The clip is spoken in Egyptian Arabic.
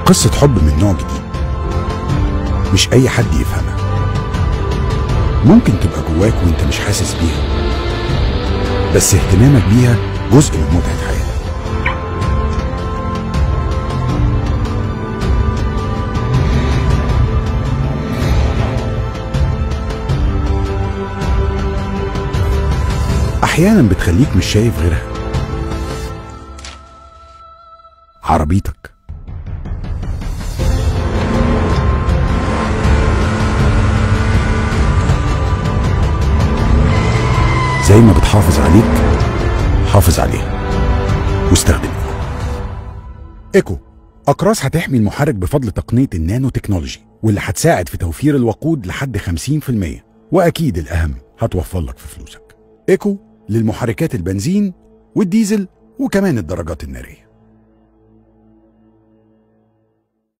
قصة حب من نوع جديد مش أي حد يفهمها ممكن تبقى جواك وانت مش حاسس بيها بس اهتمامك بيها جزء من متعة حياتك أحيانا بتخليك مش شايف غيرها عربيتك زي ما بتحافظ عليك حافظ عليها واستخدمها ايكو اقراص هتحمي المحرك بفضل تقنيه النانو تكنولوجي واللي هتساعد في توفير الوقود لحد 50% واكيد الاهم هتوفر لك في فلوسك ايكو للمحركات البنزين والديزل وكمان الدرجات الناريه